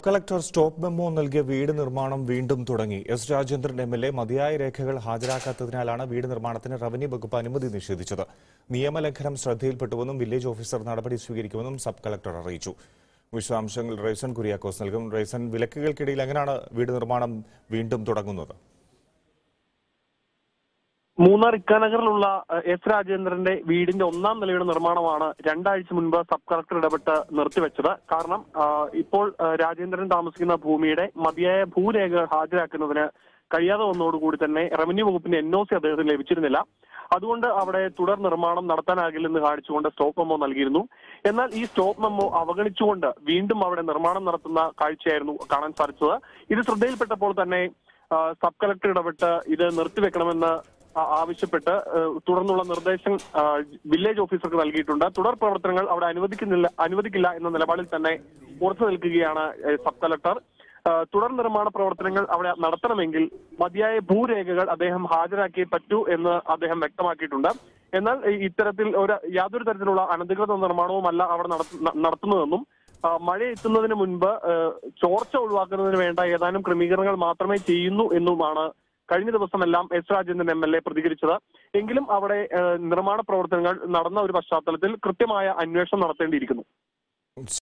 collector stop memo നൽകിയ വീട് നിർമ്മാണം വീണ്ടും തുടങ്ങി S Rajendran M L A മതിയായ രേഖകൾ ഹാജരാക്കാത്തതിനാലാണ് വീട് നിർമ്മാണത്തിന് റവന്യൂ വകുപ്പ് അനുമതി നിഷേധിച്ചത് നിയമലംഘനം ശ്രദ്ധയിൽപ്പെട്ടുവെന്നും വില്ലേജ് ഓഫീസർ നടപടി സ്വീകരിക്കുമെന്നും സബ് കളക്ടർ അറിയിച്ചു വിശദാംശങ്ങൾ റൈസൻ കുര്യാക്കോസ് നൽകും റൈസൻ വിലക്കുകൾക്കിടയിൽ എങ്ങനെയാണ് വീട് നിർമ്മാണം വീണ്ടും തുടങ്ങുന്നത് മൂന്നാർ ഇക്കാനഗറിലുള്ള അഹ്, എസ് രാജേന്ദ്രന്റെ വീടിന്റെ ഒന്നാം നിലയുടെ നിർമ്മാണമാണ് രണ്ടാഴ്ച മുൻപ് സബ് കളക്ടർ ഇടപെട്ട് നിർത്തിവെച്ചത് കാരണം ആഹ്, ഇപ്പോൾ ആഹ്, രാജേന്ദ്രൻ താമസിക്കുന്ന ഭൂമിയുടെ മതിയായ ഭൂരേഖകൾ ഹാജരാക്കുന്നതിന് കഴിയാതെ വന്നതോടുകൂടി തന്നെ റവന്യൂ വകുപ്പിന്റെ എൻ ഒ സി അദ്ദേഹത്തിന് ലഭിച്ചിരുന്നില്ല അതുകൊണ്ട് അവിടെ തുടർ നിർമ്മാണം നടത്താനാകില്ലെന്ന് കാണിച്ചുകൊണ്ട് സ്റ്റോപ്പ് മെമ്മോ നൽകിയിരുന്നു എന്നാൽ ഈ സ്റ്റോപ്പ് മെമ്മോ അവഗണിച്ചുകൊണ്ട് വീണ്ടും അവിടെ നിർമ്മാണം നടത്തുന്ന കാഴ്ചയായിരുന്നു കാണാൻ സാധിച്ചത് ഇത് ശ്രദ്ധയിൽപ്പെട്ടപ്പോൾ തന്നെ ആ, സബ് കളക്ടർ ഇടപെട്ട് ഇത് നിർത്തിവെക്കണമെന്ന് ആ- ആവശ്യപ്പെട്ട് ആ, തുടർന്നുള്ള നിർദ്ദേശം ആ, വില്ലേജ് ഓഫീസർക്ക് നൽകിയിട്ടുണ്ട് തുടർ പ്രവർത്തനങ്ങൾ അവിടെ അനുവദിക്കുന്നില്ല അനുവദിക്കില്ല എന്ന നിലപാടിൽ തന്നെ ഉറച്ചു നിൽക്കുകയാണ് ഏ, സബ് കളക്ടർ ആ, തുടർ നിർമ്മാണ പ്രവർത്തനങ്ങൾ അവിടെ നടത്തണമെങ്കിൽ മതിയായ ഭൂരേഖകൾ അദ്ദേഹം ഹാജരാക്കിയേ പറ്റൂ എന്ന് അദ്ദേഹം വ്യക്തമാക്കിയിട്ടുണ്ട് എന്നാൽ ഈ- ഇത്തരത്തിൽ ഒരു യാതൊരു തരത്തിലുള്ള അനധികൃത നിർമ്മാണവുമല്ല അവിടെ നടത്തു- ന- നടത്തുന്നതെന്നും ആ, മഴ എത്തുന്നതിന് മുൻപ് ആ, ചോർച്ച ഒഴിവാക്കുന്നതിന് വേണ്ട ഏതാനും ക്രമീകരണങ്ങൾ മാത്രമേ ചെയ്യുന്നു എന്നുമാണ് കഴിഞ്ഞ ദിവസമെല്ലാം S Rajendran M L A പ്രതികരിച്ചത് എങ്കിലും അവിടെ ആ, നിർമ്മാണ പ്രവർത്തനങ്ങൾ നടന്ന ഒരു പശ്ചാത്തലത്തിൽ കൃത്യമായ അന്വേഷണം നടത്തേണ്ടിയിരിക്കുന്നു